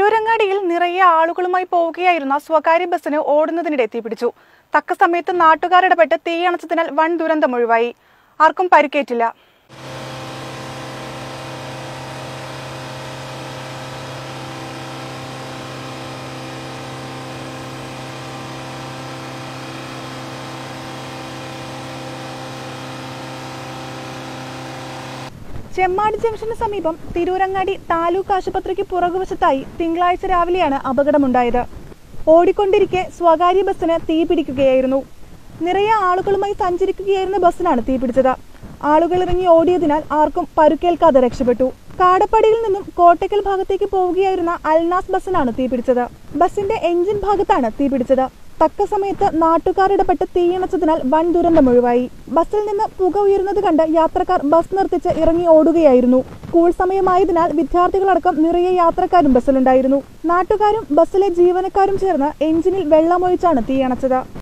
തിരൂരങ്ങാടിയിൽ നിറയെ ആളുകളുമായി പോവുകയായിരുന്ന സ്വകാര്യ ബസ്സിന് ഓടുന്നതിനിടെ തീപിടിച്ചു തക്ക സമയത്ത് നാട്ടുകാരിടപെട്ട് തീയണച്ചതിനാൽ വൻ ദുരന്തം ഒഴിവായി ആർക്കും പരിക്കേറ്റില്ല ചെമ്മാട് ജംഗ്ഷന് സമീപം തിരൂരങ്ങാടി താലൂക്ക് ആശുപത്രിക്ക് പുറകുവശത്തായി തിങ്കളാഴ്ച രാവിലെയാണ് അപകടമുണ്ടായത് ഓടിക്കൊണ്ടിരിക്കെ സ്വകാര്യ ബസ്സിന് തീ പിടിക്കുകയായിരുന്നു നിറയെ ആളുകളുമായി സഞ്ചരിക്കുകയായിരുന്ന ബസ്സിനാണ് തീ പിടിച്ചത് ആളുകൾ ഇറങ്ങി ഓടിയതിനാൽ ആർക്കും പരുക്കേൽക്കാതെ രക്ഷപ്പെട്ടു കാടപ്പടിയിൽ നിന്നും കോട്ടയ്ക്കൽ ഭാഗത്തേക്ക് പോവുകയായിരുന്ന അൽനാസ് ബസ്സിനാണ് തീ പിടിച്ചത് ബസിന്റെ എഞ്ചിൻ ഭാഗത്താണ് തീ പിടിച്ചത് തക്ക സമയത്ത് നാട്ടുകാർ ഇടപെട്ട് തീയണച്ചതിനാൽ വൻ ദുരന്തം ഒഴിവായി ബസ്സിൽ നിന്ന് പുക ഉയരുന്നത് കണ്ട് യാത്രക്കാർ ബസ് നിർത്തിച്ച് ഇറങ്ങി ഓടുകയായിരുന്നു സ്കൂൾ സമയമായതിനാൽ വിദ്യാർത്ഥികളടക്കം നിറയെ യാത്രക്കാരും ബസ്സിലുണ്ടായിരുന്നു നാട്ടുകാരും ബസ്സിലെ ജീവനക്കാരും ചേർന്ന് എഞ്ചിനിൽ വെള്ളമൊഴിച്ചാണ് തീയണച്ചത്